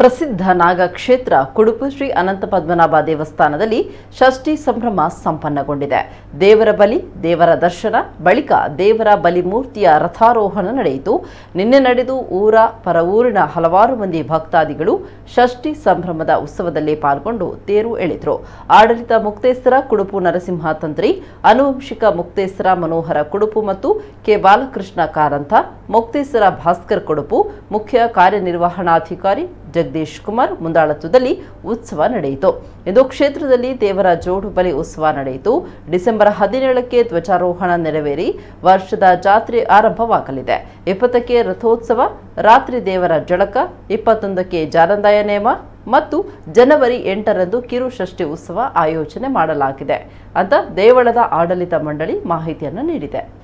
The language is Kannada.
ಪ್ರಸಿದ್ಧ ನಾಗ ಕ್ಷೇತ್ರ ಕುಡುಪು ಶ್ರೀ ಅನಂತ ಪದ್ಮನಾಭ ದೇವಸ್ಥಾನದಲ್ಲಿ ಷಷ್ಠಿ ಸಂಭ್ರಮ ಸಂಪನ್ನಗೊಂಡಿದೆ ದೇವರ ಬಲಿ ದೇವರ ದರ್ಶನ ಬಳಿಕ ದೇವರ ಬಲಿಮೂರ್ತಿಯ ರಥಾರೋಹಣ ನಡೆಯಿತು ನಿನ್ನೆ ನಡೆದು ಊರ ಪರ ಊರಿನ ಹಲವಾರು ಮಂದಿ ಭಕ್ತಾದಿಗಳು ಷಷ್ಠಿ ಸಂಭ್ರಮದ ಉತ್ಸವದಲ್ಲಿ ಪಾಲ್ಗೊಂಡು ತೇರು ಎಳೆದರು ಆಡಳಿತ ಮುಕ್ತೇಶ್ವರ ಕುಡುಪು ನರಸಿಂಹ ತಂತ್ರಿ ಅನುವಂಶಿಕ ಮುಕ್ತೇಶ್ವರ ಮನೋಹರ ಕುಡುಪು ಮತ್ತು ಕೆ ಬಾಲಕೃಷ್ಣ ಕಾರಂತ ಮುಕ್ತೇಶ್ವರ ಭಾಸ್ಕರ್ ಕುಡುಪು ಮುಖ್ಯ ಕಾರ್ಯನಿರ್ವಹಣಾಧಿಕಾರಿ ಜಗದೀಶ್ ಕುಮಾರ್ ಮುಂದಾಳತ್ವದಲ್ಲಿ ಉತ್ಸವ ನಡೆಯಿತು ಇಂದು ಕ್ಷೇತ್ರದಲ್ಲಿ ದೇವರ ಜೋಡು ಬಲಿ ಉತ್ಸವ ನಡೆಯಿತು ಡಿಸೆಂಬರ್ ಹದಿನೇಳಕ್ಕೆ ಧ್ವಜಾರೋಹಣ ನೆರವೇರಿ ವರ್ಷದ ಜಾತ್ರೆ ಆರಂಭವಾಗಲಿದೆ ಇಪ್ಪತ್ತಕ್ಕೆ ರಥೋತ್ಸವ ರಾತ್ರಿ ದೇವರ ಜಳಕ ಇಪ್ಪತ್ತೊಂದಕ್ಕೆ ಜಾನಂದಾಯ ನೇಮ ಮತ್ತು ಜನವರಿ ಎಂಟರಂದು ಕಿರು ಷಷ್ಠಿ ಉತ್ಸವ ಆಯೋಜನೆ ಮಾಡಲಾಗಿದೆ ಅಂತ ದೇವಳದ ಆಡಳಿತ ಮಂಡಳಿ ಮಾಹಿತಿಯನ್ನು ನೀಡಿದೆ